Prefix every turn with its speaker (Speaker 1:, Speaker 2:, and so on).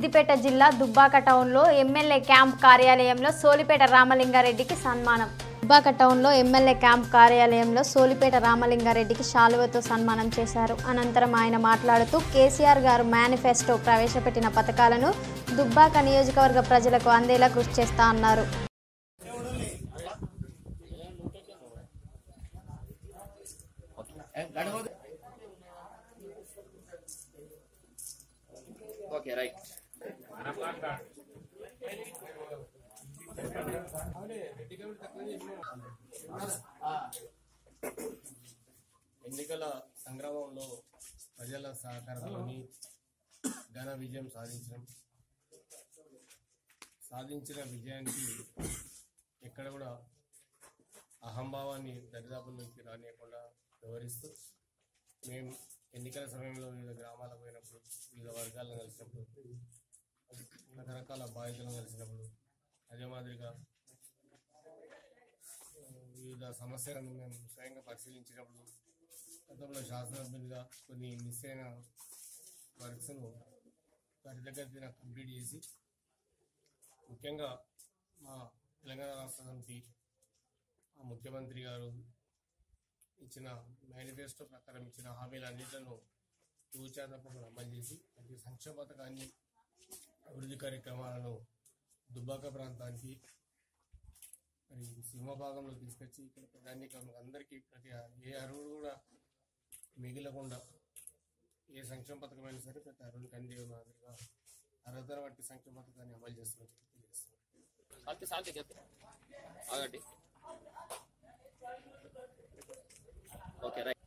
Speaker 1: సిద్దిపేట జిల్లా దుబ్బాక టౌన్లో MLA camp కార్యాలయంలో సోలిపేట రామలింగారెడ్డికి సన్మానం దుబ్బాక టౌన్లో ఎమ్మెల్యే క్యాంప్ కార్యాలయంలో సోలిపేట రామలింగారెడ్డికి శాలువతో సన్మానం చేశారు అనంతరం ఆయన మాట్లాడుతూ కేసీఆర్ గారు మేనిఫెస్టో ప్రవేశపెట్టిన పథకాలను దుబ్బాక నియోజకవర్గ ప్రజలకు అందేలా కృషి చేస్తా అన్నారు
Speaker 2: ఓకే రైట్
Speaker 3: ఎన్నికల సంగ్రామంలో ప్రజల సహకారంలోని ఘన విజయం సాధించడం సాధించిన విజయానికి ఎక్కడ కూడా అహంభావాన్ని దరిదాపుల్లోకి రానియకుండా వివరిస్తూ మేము ఎన్నికల సమయంలో వివిధ గ్రామాలకు పోయినప్పుడు వివిధ వర్గాలను కలిసినప్పుడు రకరకాల బాధితులను కలిసినప్పుడు అదే మాదిరిగా వివిధ సమస్యలను మేము స్వయంగా పరిశీలించినప్పుడు గతంలో శాసనసభ్యులుగా కొన్ని మిస్ అయిన వర్క్స్ను త్వరితగతిన కంప్లీట్ చేసి ముఖ్యంగా మా తెలంగాణ రాష్ట్ర సమితి ఆ ముఖ్యమంత్రి గారు ఇచ్చిన మేనిఫెస్టో ప్రకారం ఇచ్చిన హామీలన్నింటిను తూచా తప్పకుండా అమలు చేసి ప్రతి సంక్షేమ పథకాన్ని అభివృద్ధి కార్యక్రమాలను దుబ్బాక ప్రాంతానికి మరి సింహభాగంలో తీసుకొచ్చి ఇక్కడ ప్రధానికం అందరికీ ప్రతి ఏ అర్హుడు కూడా మిగిలకుండా ఏ సంక్షేమ పథకమైనా సరే ప్రతి అర్హుడికి అందే మాదిరిగా అర్హతను బట్టి సంక్షేమ పథకాన్ని అమలు చేస్తున్నట్టు తెలియజేస్తున్నాను
Speaker 2: సాల్తి సాల్తి చెప్తే ఆగండి ఓకే రైట్